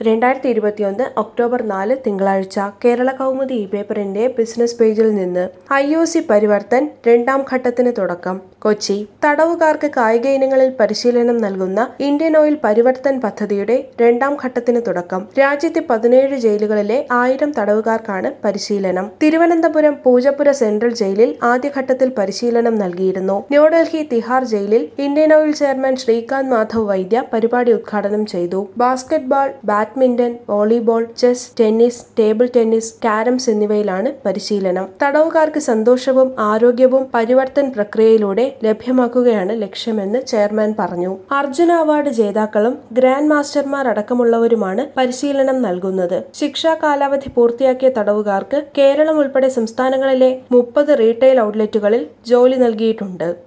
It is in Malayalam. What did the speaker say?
രണ്ടായിരത്തി ഇരുപത്തിയൊന്ന് ഒക്ടോബർ നാല് തിങ്കളാഴ്ച കേരള കൗമുദി ഇ പേപ്പറിന്റെ ബിസിനസ് പേജിൽ നിന്ന് ഐ ഒ സി പരിവർത്തൻ രണ്ടാം ഘട്ടത്തിന് തുടക്കം കൊച്ചി തടവുകാർക്ക് കായിക ഇനങ്ങളിൽ പരിശീലനം നൽകുന്ന ഇന്ത്യൻ ഓയിൽ പരിവർത്തൻ പദ്ധതിയുടെ രണ്ടാം ഘട്ടത്തിന് തുടക്കം രാജ്യത്തെ പതിനേഴ് ജയിലുകളിലെ ആയിരം തടവുകാർക്കാണ് പരിശീലനം തിരുവനന്തപുരം പൂജപ്പുര സെൻട്രൽ ജയിലിൽ ആദ്യഘട്ടത്തിൽ പരിശീലനം നൽകിയിരുന്നു ന്യൂഡൽഹി തിഹാർ ജയിലിൽ Indian Oil chairman Srikanth Madhav Vaidya പരിപാടി ഉദ്ഘാടനം ചെയ്തു basketball badminton volleyball chess tennis table tennis carroms എന്നിവയിലാണ് പരിശീലനം തടവുകാർക്ക് സന്തോഷവും ആരോഗ്യവും പരിവർത്തൻ പ്രക്രിയയിലൂടെ ലഭ്യമാക്കുകയാണ് ലക്ഷ്യമെന്ന് ചെയർമാൻ പറഞ്ഞു അർജുന അവാർഡ് ജേതാക്കളും ഗ്രാൻഡ് മാസ്റ്റർമാർ അടക്കമുള്ളവരുമാണ് പരിശീലനം നൽകുന്നത് ശിക്ഷാ കാലാവധി പൂർത്തിയാക്കിയ തടവുകാർക്ക് കേരളം ഉൾപ്പെടെ സംസ്ഥാനങ്ങളിലെ മുപ്പത് റീറ്റെയിൽ ഔട്ട്ലെറ്റുകളിൽ ജോലി നൽകിയിട്ടുണ്ട്